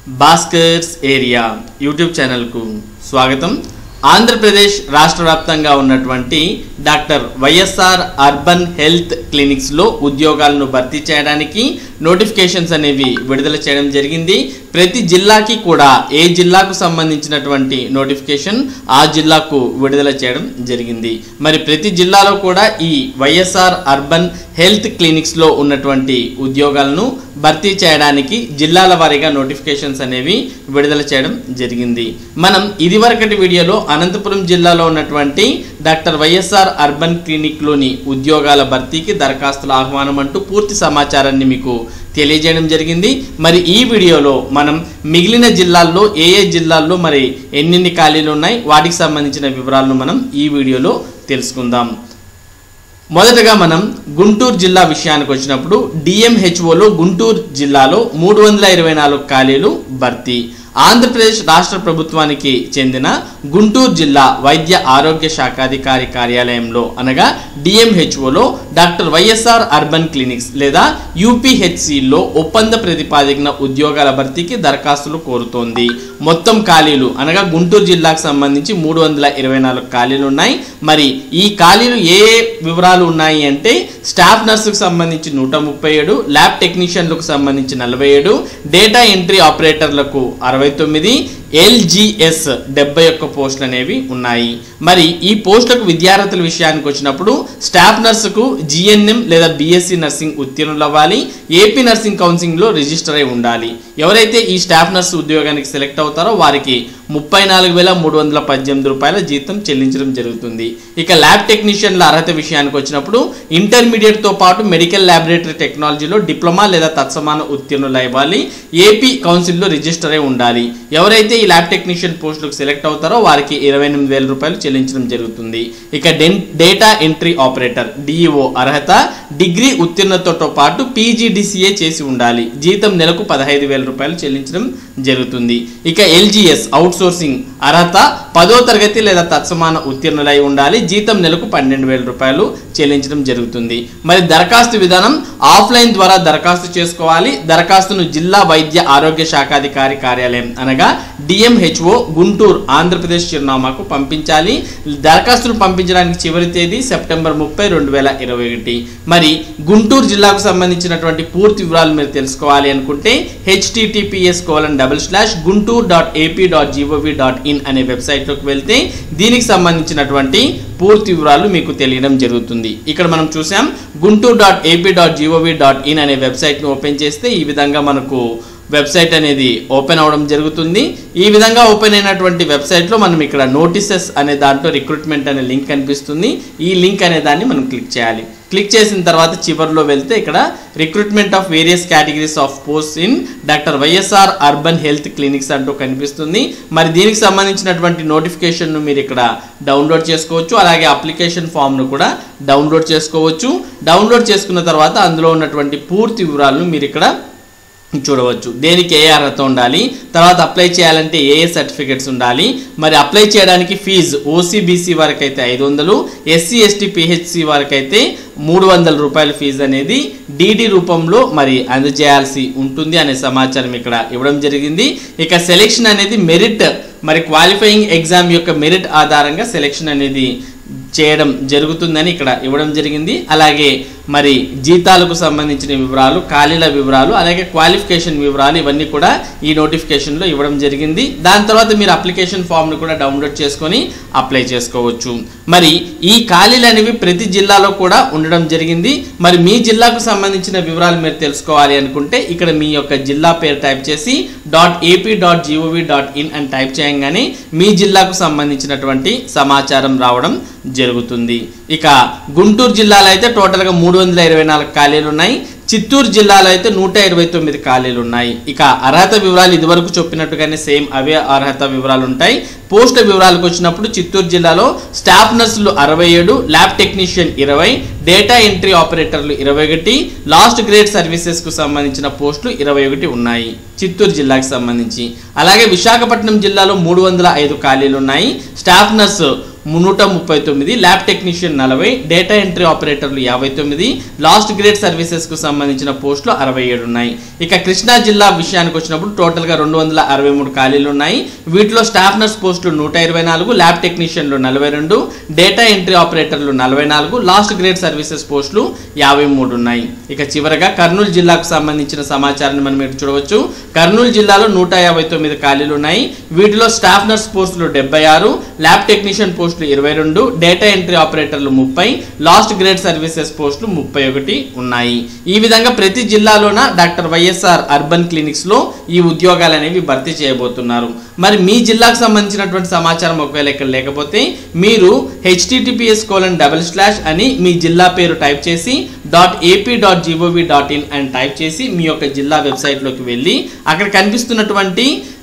Bhaskar's area YouTube ఛానల్కు స్వాగతం ఆంధ్రప్రదేశ్ రాష్ట్ర వ్యాప్తంగా ఉన్నటువంటి డాక్టర్ వైఎస్ఆర్ అర్బన్ హెల్త్ క్లినిక్స్లో ఉద్యోగాలను భర్తీ చేయడానికి నోటిఫికేషన్స్ అనేవి విడుదల చేయడం జరిగింది ప్రతి జిల్లాకి కూడా ఏ జిల్లాకు సంబంధించినటువంటి నోటిఫికేషన్ ఆ జిల్లాకు విడుదల చేయడం జరిగింది మరి ప్రతి జిల్లాలో కూడా ఈ వైఎస్ఆర్ అర్బన్ హెల్త్ క్లినిక్స్లో ఉన్నటువంటి ఉద్యోగాలను భర్తీ చేయడానికి జిల్లాల వారీగా నోటిఫికేషన్స్ అనేవి విడుదల చేయడం జరిగింది మనం ఇదివరకటి వీడియోలో అనంతపురం జిల్లాలో ఉన్నటువంటి డాక్టర్ వైఎస్ఆర్ అర్బన్ క్లినిక్లోని ఉద్యోగాల భర్తీకి దరఖాస్తుల ఆహ్వానం అంటూ పూర్తి సమాచారాన్ని మీకు తెలియజేయడం జరిగింది మరి ఈ వీడియోలో మనం మిగిలిన జిల్లాల్లో ఏ ఏ జిల్లాల్లో మరి ఎన్నెన్ని ఖాళీలు ఉన్నాయి వాటికి సంబంధించిన వివరాలను మనం ఈ వీడియోలో తెలుసుకుందాం మొదటగా మనం గుంటూరు జిల్లా విషయానికి వచ్చినప్పుడు డిఎంహెచ్ఓలో గుంటూరు జిల్లాలో మూడు వందల ఇరవై నాలుగు ఖాళీలు భర్తీ ఆంధ్రప్రదేశ్ రాష్ట్ర ప్రభుత్వానికి చెందిన గుంటూరు జిల్లా వైద్య ఆరోగ్య శాఖాధికారి కార్యాలయంలో అనగా డిఎంహెచ్ఓలో డాక్టర్ వైఎస్ఆర్ అర్బన్ క్లినిక్స్ లేదా యూపీహెచ్సిలో ఒప్పంద ప్రతిపాదికన ఉద్యోగాల భర్తీకి దరఖాస్తులు కోరుతోంది మొత్తం ఖాళీలు అనగా గుంటూరు జిల్లాకు సంబంధించి మూడు వందల ఇరవై నాలుగు ఖాళీలు ఉన్నాయి మరి ఈ ఖాళీలు ఏ ఏ వివరాలు ఉన్నాయి అంటే స్టాఫ్ నర్సుకు సంబంధించి నూట ముప్పై ఏడు ల్యాబ్ టెక్నీషియన్లకు సంబంధించి నలభై ఏడు డేటా ఎంట్రీ ఆపరేటర్లకు అరవై తొమ్మిది ఎల్జిఎస్ డెబ్బై ఒక్క పోస్టులు అనేవి ఉన్నాయి మరి ఈ పోస్టులకు విద్యార్థుల విషయానికి వచ్చినప్పుడు స్టాఫ్ నర్సుకు జిఎన్ఎం లేదా బిఎస్సి నర్సింగ్ ఉత్తీర్ణులు అవ్వాలి ఏపీ నర్సింగ్ కౌన్సిలింగ్లో రిజిస్టర్ అయి ఉండాలి ఎవరైతే ఈ స్టాఫ్ నర్సు ఉద్యోగానికి సెలెక్ట్ అవుతారో వారికి ముప్పై నాలుగు వేల మూడు వందల పద్దెనిమిది రూపాయల జీతం చెల్లించడం జరుగుతుంది ఇక ల్యాబ్ టెక్నీషియన్ల అర్హత విషయానికి వచ్చినప్పుడు ఇంటర్మీడియట్తో పాటు మెడికల్ ల్యాబొరేటరీ టెక్నాలజీలో డిప్లొమా లేదా తత్సమాన ఉత్తీర్ణులు అవ్వాలి ఏపీ కౌన్సిల్లో రిజిస్టర్ అయి ఉండాలి ఎవరైతే ఈ ల్యాబ్ టెక్నీషియన్ పోస్టులకు సెలెక్ట్ అవుతారో వారికి ఇరవై ఎనిమిది వేల రూపాయలు చెల్లించడం జరుగుతుంది ఇక then data entry operator DEO అర్హత డిగ్రీ ఉత్తీర్ణతతో పాటు పీజీడిసిఏ చేసి ఉండాలి జీతం నెలకు పదహైదు వేల రూపాయలు చెల్లించడం జరుగుతుంది ఇక ఎల్జిఎస్ అవుట్ సోర్సింగ్ అర్హత పదో తరగతి లేదా తత్సమాన ఉత్తీర్ణులై ఉండాలి జీతం నెలకు పన్నెండు వేల రూపాయలు చెల్లించడం జరుగుతుంది మరి దరఖాస్తు విధానం ఆఫ్లైన్ ద్వారా దరఖాస్తు చేసుకోవాలి దరఖాస్తును జిల్లా వైద్య ఆరోగ్య శాఖాధికారి కార్యాలయం అనగా డిఎంహెచ్ఓ గుంటూరు ఆంధ్రప్రదేశ్ చిరునామాకు పంపించాలి దరఖాస్తును పంపించడానికి చివరి తేదీ సెప్టెంబర్ ముప్పై రెండు వేల ఇరవై ఒకటి మరి గుంటూరు జిల్లాకు సంబంధించినటువంటి పూర్తి వివరాలు మీరు తెలుసుకోవాలి అనుకుంటే HTTPS colon double slash Guntur dot AP dot GOV dot in అనే వెబ్సైట్లోకి వెళ్తే దీనికి సంబంధించినటువంటి పూర్తి వివరాలు మీకు తెలియడం జరుగుతుంది ఇక్కడ మనం చూసాం Guntur dot AP dot GOV dot in అనే వెబ్సైట్ని ఓపెన్ చేస్తే ఈ విధంగా మనకు వెబ్సైట్ అనేది ఓపెన్ అవడం జరుగుతుంది ఈ విధంగా ఓపెన్ అయినటువంటి వెబ్సైట్లో మనం ఇక్కడ నోటీసెస్ అనే దాంట్లో రిక్రూట్మెంట్ అనే లింక్ కనిపిస్తుంది ఈ లింక్ అనే దాన్ని మనం క్లిక్ చేయాలి క్లిక్ చేసిన తర్వాత చివరిలో వెళ్తే ఇక్కడ recruitment of various categories of post in doctor YSR urban health clinics అంటూ కనిపిస్తుంది మరి దీనికి సంబంధించినటువంటి నోటిఫికేషన్ను మీరు ఇక్కడ డౌన్లోడ్ చేసుకోవచ్చు అలాగే అప్లికేషన్ ఫామ్ను కూడా డౌన్లోడ్ చేసుకోవచ్చు డౌన్లోడ్ చేసుకున్న తర్వాత అందులో ఉన్నటువంటి పూర్తి వివరాలను మీరు ఇక్కడ చూడవచ్చు దేనికి ఏ అర్హత ఉండాలి తర్వాత అప్లై చేయాలంటే ఏ ఏ సర్టిఫికెట్స్ ఉండాలి మరి అప్లై చేయడానికి ఫీజు ఓసీబీసీ వారికి అయితే ఐదు వందలు ఎస్సీ ఎస్టీ పిహెచ్సి వారికి అయితే మూడు వందల రూపాయల ఫీజు అనేది డీడీ రూపంలో మరి అందజేయాల్సి ఉంటుంది అనే సమాచారం ఇక్కడ ఇవ్వడం జరిగింది ఇక సెలెక్షన్ అనేది మెరిట్ మరి క్వాలిఫైయింగ్ ఎగ్జామ్ యొక్క మెరిట్ ఆధారంగా సెలెక్షన్ అనేది చేయడం జరుగుతుందని ఇక్కడ ఇవ్వడం జరిగింది అలాగే మరి జీతాలకు సంబంధించిన వివరాలు ఖాళీల వివరాలు అలాగే క్వాలిఫికేషన్ వివరాలు ఇవన్నీ కూడా ఈ నోటిఫికేషన్లో ఇవ్వడం జరిగింది దాని తర్వాత మీరు అప్లికేషన్ ఫామ్ను కూడా డౌన్లోడ్ చేసుకొని అప్లై చేసుకోవచ్చు మరి ఈ ఖాళీలు అనేవి ప్రతి జిల్లాలో కూడా ఉండడం జరిగింది మరి మీ జిల్లాకు సంబంధించిన వివరాలు మీరు తెలుసుకోవాలి అనుకుంటే ఇక్కడ మీ యొక్క జిల్లా పేరు టైప్ చేసి dot AP dot GOV dot in అని టైప్ చేయగానే మీ జిల్లాకు సంబంధించినటువంటి సమాచారం రావడం జరుగుతుంది ఇక గుంటూరు జిల్లాలో అయితే టోటల్గా మూడు వందల ఇరవై నాలుగు ఖాళీలు ఉన్నాయి చిత్తూరు జిల్లాలో అయితే నూట ఇరవై తొమ్మిది ఖాళీలు ఉన్నాయి ఇక అర్హత వివరాలు ఇదివరకు చెప్పినట్టుగానే సేమ్ అవే అర్హత వివరాలు ఉంటాయి పోస్టుల వివరాలకు వచ్చినప్పుడు చిత్తూరు జిల్లాలో స్టాఫ్ నర్సులు అరవై ఏడు ల్యాబ్ టెక్నీషియన్ ఇరవై డేటా ఎంట్రీ ఆపరేటర్లు ఇరవై ఒకటి లాస్ట్ గ్రేడ్ సర్వీసెస్కు సంబంధించిన పోస్టులు ఇరవై ఒకటి ఉన్నాయి చిత్తూరు జిల్లాకు సంబంధించి అలాగే విశాఖపట్నం జిల్లాలో మూడు వందల ఐదు ఖాళీలు ఉన్నాయి స్టాఫ్ నర్సు నూట ముప్పై తొమ్మిది ల్యాబ్ టెక్నీషియన్ నలభై డేటా ఎంట్రీ ఆపరేటర్లు యాభై తొమ్మిది లాస్ట్ గ్రేడ్ సర్వీసెస్కు సంబంధించిన పోస్టులు అరవై ఏడు ఉన్నాయి ఇక కృష్ణా జిల్లా విషయానికి వచ్చినప్పుడు టోటల్గా రెండు వందల అరవై మూడు ఖాళీలు ఉన్నాయి వీటిలో స్టాఫ్ నర్స్ పోస్టులు నూట ఇరవై నాలుగు ల్యాబ్ టెక్నీషియన్లు నలభై రెండు డేటా ఎంట్రీ ఆపరేటర్లు నలభై నాలుగు లాస్ట్ గ్రేడ్ సర్వీసెస్ పోస్టులు యాభై మూడు ఉన్నాయి ఇక చివరగా కర్నూలు జిల్లాకు సంబంధించిన సమాచారాన్ని మనం ఇక్కడ చూడవచ్చు కర్నూలు జిల్లాలో నూట యాభై తొమ్మిది ఖాళీలు ఉన్నాయి వీటిలో స్టాఫ్ నర్స్ పోస్టులు డెబ్బై ఆరు ల్యాబ్ టెక్నీషియన్ పోస్టులు ఇరవై రెండు డేటా ఎంట్రీ ఆపరేటర్లు ముప్పై లాస్ట్ గ్రేడ్ సర్వీసెస్ పోస్టులు ముప్పై ఒకటి ఉన్నాయి ఈ విధంగా ప్రతి జిల్లాలోన డాక్టర్ వైఎస్ఆర్ అర్బన్ క్లినిక్స్ లో ఈ ఉద్యోగాలు అనేవి భర్తీ చేయబోతున్నారు మరి మీ జిల్లాకు సంబంధించినటువంటి సమాచారం ఒకవేళ ఇక్కడ లేకపోతే మీరు హెచ్టిటిపిఎస్ కోలన్ డబల్ స్లాష్ అని మీ జిల్లా పేరు టైప్ చేసి dot AP dot GOV dot in అని టైప్ చేసి మీ యొక్క జిల్లా వెబ్సైట్లోకి వెళ్ళి అక్కడ కనిపిస్తున్నటువంటి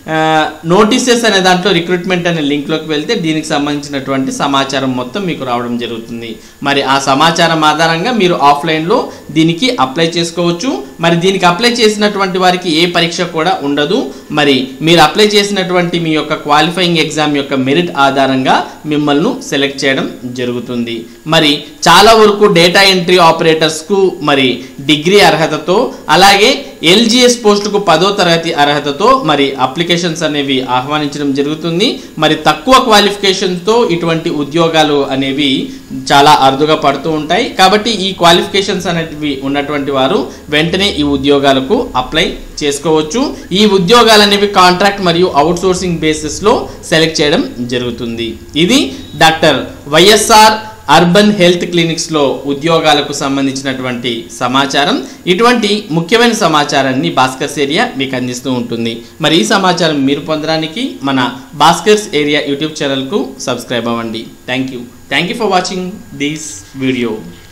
నోటీసెస్ అనే దాంట్లో రిక్రూట్మెంట్ అనే లింక్లోకి వెళ్తే దీనికి సంబంధించినటువంటి సమాచారం మొత్తం మీకు రావడం జరుగుతుంది మరి ఆ సమాచారం ఆధారంగా మీరు ఆఫ్లైన్లో దీనికి అప్లై చేసుకోవచ్చు మరి దీనికి అప్లై చేసినటువంటి వారికి ఏ పరీక్ష కూడా ఉండదు మరి మీరు అప్లై చేసినటువంటి మీ యొక్క క్వాలిఫైయింగ్ ఎగ్జామ్ యొక్క మెరిట్ ఆధారంగా మిమ్మల్ని సెలెక్ట్ చేయడం జరుగుతుంది మరి చాలా వరకు డేటా ఎంట్రీ ఆపరేటర్స్కు మరి డిగ్రీ అర్హతతో అలాగే ఎల్జిఎస్ పోస్టుకు పదో తరగతి అర్హతతో మరి అప్లికేషన్స్ అనేవి ఆహ్వానించడం జరుగుతుంది మరి తక్కువ క్వాలిఫికేషన్తో ఇటువంటి ఉద్యోగాలు అనేవి చాలా అరుదుగా పడుతూ ఉంటాయి కాబట్టి ఈ క్వాలిఫికేషన్స్ అనేటివి ఉన్నటువంటి వారు వెంటనే ఈ ఉద్యోగాలకు అప్లై చేసుకోవచ్చు ఈ ఉద్యోగాలు అనేవి కాంట్రాక్ట్ మరియు అవుట్ సోర్సింగ్ బేసిస్లో సెలెక్ట్ చేయడం జరుగుతుంది ఇది డాక్టర్ వైఎస్ఆర్ అర్బన్ హెల్త్ క్లినిక్స్లో ఉద్యోగాలకు సంబంధించినటువంటి సమాచారం ఇటువంటి ముఖ్యమైన సమాచారాన్ని భాస్కర్స్ ఏరియా మీకు అందిస్తూ ఉంటుంది మరి ఈ సమాచారం మీరు పొందడానికి మన భాస్కర్స్ ఏరియా యూట్యూబ్ ఛానల్కు సబ్స్క్రైబ్ అవ్వండి thank you thank you for watching this video